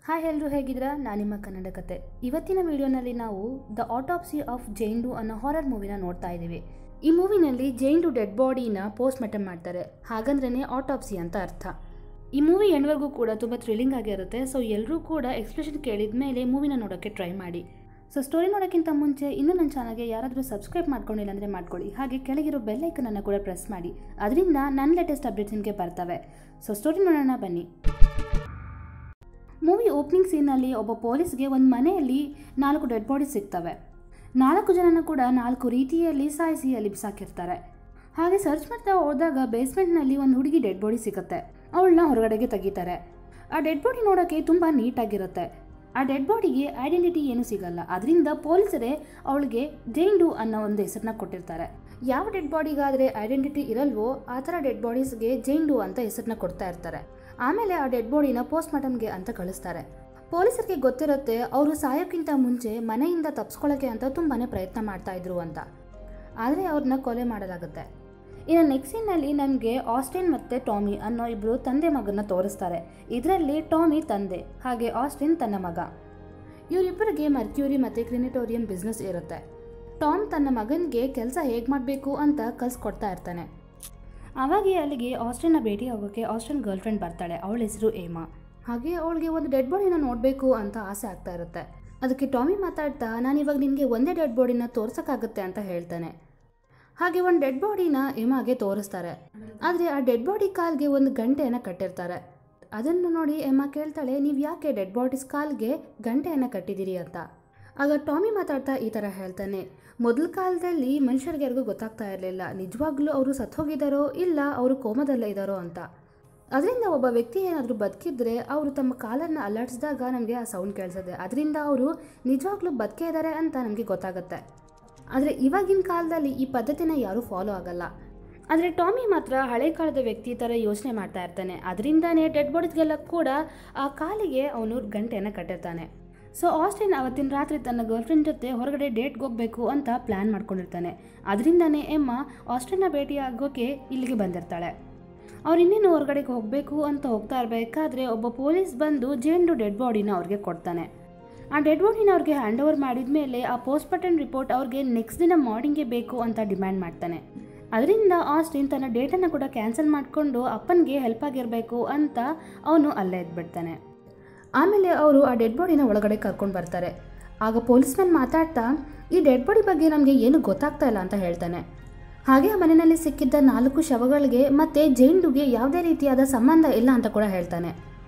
hi ಎಲ್ಲರೂ ಹೇಗಿದ್ದೀರಾ ನಾನು ನಿಮ್ಮ ಕನ್ನಡ ಕತೆ ಇವತ್ತಿನ ವಿಡಿಯೋನಲ್ಲಿ ನಾವು ದ ಆಟೋಪ್ಸಿ ಆಫ್ ಜೈಂಡು ಅನ್ನೋ ಹಾರರ್ ಮೂವಿನ ನೋಡ್ತಾ ಇದ್ದೀವಿ ಈ ಮೂವಿನಲ್ಲಿ ಜೈಂಡು ಡೆಡ್ ಬಾಡಿನ ಪೋಸ್ಟ್ ಮಾರ್ಟಮ್ ಮಾಡ್ತಾರೆ ಹಾಗಂದ್ರೇ ಆಟೋಪ್ಸಿ ಅಂತ ಅರ್ಥ ಈ ಮೂವಿ ಎಂಡ್ವರೆಗೂ ಕೂಡ ತುಂಬ ಥ್ರಿಲ್ಲಿಂಗ್ ಆಗಿರುತ್ತೆ ಸೊ ಎಲ್ಲರೂ ಕೂಡ ಎಕ್ಸ್ಪ್ರೆಷನ್ ಕೇಳಿದ ಮೇಲೆ ಮೂವಿನ ನೋಡೋಕ್ಕೆ ಟ್ರೈ ಮಾಡಿ ಸೊ ಸ್ಟೋರಿ ನೋಡೋಕ್ಕಿಂತ ಮುಂಚೆ ಇನ್ನೂ ನನ್ನ ಚಾನಲ್ಗೆ ಯಾರಾದರೂ ಸಬ್ಸ್ಕ್ರೈಬ್ ಮಾಡ್ಕೊಂಡಿಲ್ಲ ಅಂದರೆ ಮಾಡ್ಕೊಳ್ಳಿ ಹಾಗೆ ಕೆಳಗಿರೋ ಬೆಲ್ಲೈಕನನ್ನು ಕೂಡ ಪ್ರೆಸ್ ಮಾಡಿ ಅದರಿಂದ ನನ್ನ ಲೇಟೆಸ್ಟ್ ಅಪ್ಡೇಟ್ಸ್ ನಿಮಗೆ ಬರ್ತವೆ ಸೊ ಸ್ಟೋರಿ ನೋಡೋಣ ಬನ್ನಿ ಮೂವಿ ಓಪನಿಂಗ್ ಸೀನಲ್ಲಿ ಒಬ್ಬ ಪೊಲೀಸ್ಗೆ ಒಂದು ಮನೆಯಲ್ಲಿ ನಾಲ್ಕು ಡೆಡ್ ಬಾಡೀಸ್ ಸಿಗ್ತವೆ ನಾಲ್ಕು ಜನನ ಕೂಡ ನಾಲ್ಕು ರೀತಿಯಲ್ಲಿ ಸಾಯಿಸಿ ಅಲ್ಲಿ ಬಿಸಾಕಿರ್ತಾರೆ ಹಾಗೆ ಸರ್ಚ್ ಮಾಡ್ತಾ ಹೋದಾಗ ಬೇಸ್ಮೆಂಟ್ನಲ್ಲಿ ಒಂದು ಹುಡುಗಿ ಡೆಡ್ ಬಾಡಿ ಸಿಗುತ್ತೆ ಅವಳನ್ನ ಹೊರಗಡೆಗೆ ತೆಗಿತಾರೆ ಆ ಡೆಡ್ ಬಾಡಿ ನೋಡೋಕ್ಕೆ ತುಂಬ ನೀಟಾಗಿರುತ್ತೆ ಆ ಡೆಡ್ ಬಾಡಿಗೆ ಐಡೆಂಟಿಟಿ ಏನೂ ಸಿಗಲ್ಲ ಅದರಿಂದ ಪೊಲೀಸರೇ ಅವಳಿಗೆ ಜೈಂಡು ಅನ್ನೋ ಒಂದು ಹೆಸರನ್ನ ಕೊಟ್ಟಿರ್ತಾರೆ ಯಾವ ಡೆಡ್ ಬಾಡಿಗಾದರೆ ಐಡೆಂಟಿಟಿ ಇರಲ್ವೋ ಆ ಥರ ಡೆಡ್ ಬಾಡೀಸ್ಗೆ ಜೈಂಡು ಅಂತ ಹೆಸರನ್ನ ಕೊಡ್ತಾ ಇರ್ತಾರೆ ಆಮೇಲೆ ಆ ಡೆಡ್ ಬಾಡಿನ ಪೋಸ್ಟ್ ಮಾರ್ಟಮ್ಗೆ ಅಂತ ಕಳಿಸ್ತಾರೆ ಪೊಲೀಸರಿಗೆ ಗೊತ್ತಿರುತ್ತೆ ಅವರು ಸಾಯೋಕ್ಕಿಂತ ಮುಂಚೆ ಮನೆಯಿಂದ ತಪ್ಸ್ಕೊಳ್ಳೋಕ್ಕೆ ಅಂತ ತುಂಬಾ ಪ್ರಯತ್ನ ಮಾಡ್ತಾ ಇದ್ರು ಅಂತ ಆದರೆ ಅವ್ರನ್ನ ಕೊಲೆ ಮಾಡಲಾಗುತ್ತೆ ಇನ್ನು ನೆಕ್ಸ್ಟ್ ಸೀನಲ್ಲಿ ನಮಗೆ ಆಸ್ಟಿನ್ ಮತ್ತು ಟಾಮಿ ಅನ್ನೋ ಇಬ್ಬರು ತಂದೆ ಮಗನ ತೋರಿಸ್ತಾರೆ ಇದರಲ್ಲಿ ಟಾಮಿ ತಂದೆ ಹಾಗೆ ಆಸ್ಟಿನ್ ತನ್ನ ಮಗ ಇವರಿಬ್ಬರಿಗೆ ಮರ್ಕ್ಯೂರಿ ಮತ್ತು ಕ್ರಿನಿಟೋರಿಯಂ ಬಿಸ್ನೆಸ್ ಇರುತ್ತೆ ಟಾಮ್ ತನ್ನ ಮಗನಿಗೆ ಕೆಲಸ ಹೇಗೆ ಮಾಡಬೇಕು ಅಂತ ಕಲಿಸ್ಕೊಡ್ತಾ ಇರ್ತಾನೆ ಅವಾಗೆ ಅಲ್ಲಿಗೆ ಆಸ್ಟಿನ್ನ ಭೇಟಿ ಆಗೋಕ್ಕೆ ಆಸ್ಟಿನ್ ಗರ್ಲ್ ಫ್ರೆಂಡ್ ಬರ್ತಾಳೆ ಅವಳ ಹೆಸರು ಏಮಾ ಹಾಗೆ ಅವಳಿಗೆ ಒಂದು ಡೆಡ್ ಬಾಡಿನ ನೋಡಬೇಕು ಅಂತ ಆಸೆ ಆಗ್ತಾ ಇರುತ್ತೆ ಅದಕ್ಕೆ ಟಾಮಿ ಮಾತಾಡ್ತಾ ನಾನು ಇವಾಗ ನಿನಗೆ ಒಂದೇ ಡೆಡ್ ಬಾಡಿನ ತೋರ್ಸೋಕ್ಕಾಗುತ್ತೆ ಅಂತ ಹೇಳ್ತಾನೆ ಹಾಗೆ ಒಂದು ಡೆಡ್ ಬಾಡಿನ ಎಮಾಗೆ ತೋರಿಸ್ತಾರೆ ಆದರೆ ಆ ಡೆಡ್ ಬಾಡಿ ಕಾಲ್ಗೆ ಒಂದು ಗಂಟೆಯನ್ನು ಕಟ್ಟಿರ್ತಾರೆ ಅದನ್ನು ನೋಡಿ ಎಮ್ಮ ಕೇಳ್ತಾಳೆ ನೀವು ಯಾಕೆ ಡೆಡ್ ಬಾಡೀಸ್ ಕಾಲ್ಗೆ ಗಂಟೆಯನ್ನು ಕಟ್ಟಿದ್ದೀರಿ ಅಂತ ಆಗ ಟಾಮಿ ಮಾತಾಡ್ತಾ ಈ ಥರ ಹೇಳ್ತಾನೆ ಮೊದಲ ಕಾಲದಲ್ಲಿ ಮನುಷ್ಯರಿಗೆ ಯಾರಿಗೂ ಗೊತ್ತಾಗ್ತಾ ಇರಲಿಲ್ಲ ನಿಜವಾಗ್ಲೂ ಅವರು ಸತ್ತೋಗಿದ್ದಾರೋ ಇಲ್ಲ ಅವರು ಕೋಮದಲ್ಲೇ ಇದ್ದಾರೋ ಅಂತ ಅದರಿಂದ ಒಬ್ಬ ವ್ಯಕ್ತಿ ಏನಾದರೂ ಬದುಕಿದ್ರೆ ಅವರು ತಮ್ಮ ಕಾಲನ್ನು ಅಲ್ಲಾಡಿಸಿದಾಗ ನಮಗೆ ಆ ಸೌಂಡ್ ಕೇಳಿಸುತ್ತೆ ಅದರಿಂದ ಅವರು ನಿಜವಾಗ್ಲೂ ಬದುಕೇ ಇದ್ದಾರೆ ಅಂತ ನಮಗೆ ಗೊತ್ತಾಗುತ್ತೆ ಆದರೆ ಇವಾಗಿನ ಕಾಲದಲ್ಲಿ ಈ ಪದ್ಧತಿನ ಯಾರೂ ಫಾಲೋ ಆಗಲ್ಲ ಆದರೆ ಟಾಮಿ ಮಾತ್ರ ಹಳೆ ಕಾಲದ ವ್ಯಕ್ತಿ ಥರ ಯೋಚನೆ ಮಾಡ್ತಾ ಇರ್ತಾನೆ ಅದರಿಂದನೇ ಡೆಡ್ ಬಾಡೀಸ್ಗೆಲ್ಲ ಕೂಡ ಆ ಕಾಲಿಗೆ ಅವನು ಗಂಟೆಯನ್ನು ಕಟ್ಟಿರ್ತಾನೆ ಸೊ ಆಸ್ಟಿನ್ ಅವತ್ತಿನ ರಾತ್ರಿ ತನ್ನ ಗರ್ಲ್ಫ್ರೆಂಡ್ ಜೊತೆ ಹೊರಗಡೆ ಡೇಟ್ಗೆ ಹೋಗಬೇಕು ಅಂತ ಪ್ಲ್ಯಾನ್ ಮಾಡ್ಕೊಂಡಿರ್ತಾನೆ ಅದರಿಂದನೇ ಎಮ್ಮ ಆಸ್ಟಿನ್ನ ಭೇಟಿ ಆಗೋಕ್ಕೆ ಇಲ್ಲಿಗೆ ಬಂದಿರ್ತಾಳೆ ಅವ್ರು ಇನ್ನೇನು ಹೊರಗಡೆಗೆ ಹೋಗಬೇಕು ಅಂತ ಹೋಗ್ತಾ ಇರಬೇಕಾದ್ರೆ ಒಬ್ಬ ಪೊಲೀಸ್ ಬಂದು ಜೇಂಡು ಡೆಡ್ ಬಾಡಿನ ಅವ್ರಿಗೆ ಕೊಡ್ತಾನೆ ಆ ಡೆಡ್ ಬಾಡಿನ ಅವ್ರಿಗೆ ಹ್ಯಾಂಡ್ ಓವರ್ ಮಾಡಿದ ಮೇಲೆ ಆ ಪೋಸ್ಟ್ ಮಾರ್ಟಮ್ ರಿಪೋರ್ಟ್ ಅವ್ರಿಗೆ ನೆಕ್ಸ್ಟ್ ದಿನ ಮಾರ್ನಿಂಗ್ಗೆ ಬೇಕು ಅಂತ ಡಿಮ್ಯಾಂಡ್ ಮಾಡ್ತಾನೆ ಅದರಿಂದ ಆಸ್ಟಿನ್ ತನ್ನ ಡೇಟನ್ನು ಕೂಡ ಕ್ಯಾನ್ಸಲ್ ಮಾಡಿಕೊಂಡು ಅಪ್ಪನಿಗೆ ಹೆಲ್ಪ್ ಆಗಿರಬೇಕು ಅಂತ ಅವನು ಅಲ್ಲೇ ಎದ್ಬಿಡ್ತಾನೆ ಆಮೇಲೆ ಅವರು ಆ ಡೆಡ್ ಬಾಡಿನ ಒಳಗಡೆ ಕರ್ಕೊಂಡು ಬರ್ತಾರೆ ಆಗ ಪೊಲೀಸ್ಮನ್ ಮಾತಾಡ್ತಾ ಈ ಡೆಡ್ ಬಾಡಿ ಬಗ್ಗೆ ನಮಗೆ ಏನು ಗೊತ್ತಾಗ್ತಾ ಇಲ್ಲ ಅಂತ ಹೇಳ್ತಾನೆ ಹಾಗೆ ಆ ಮನೆಯಲ್ಲಿ ಸಿಕ್ಕಿದ್ದ ನಾಲ್ಕು ಶವಗಳಿಗೆ ಮತ್ತು ಜೈಂಡುಗೆ ಯಾವುದೇ ರೀತಿಯಾದ ಸಂಬಂಧ ಇಲ್ಲ ಅಂತ ಕೂಡ ಹೇಳ್ತಾನೆ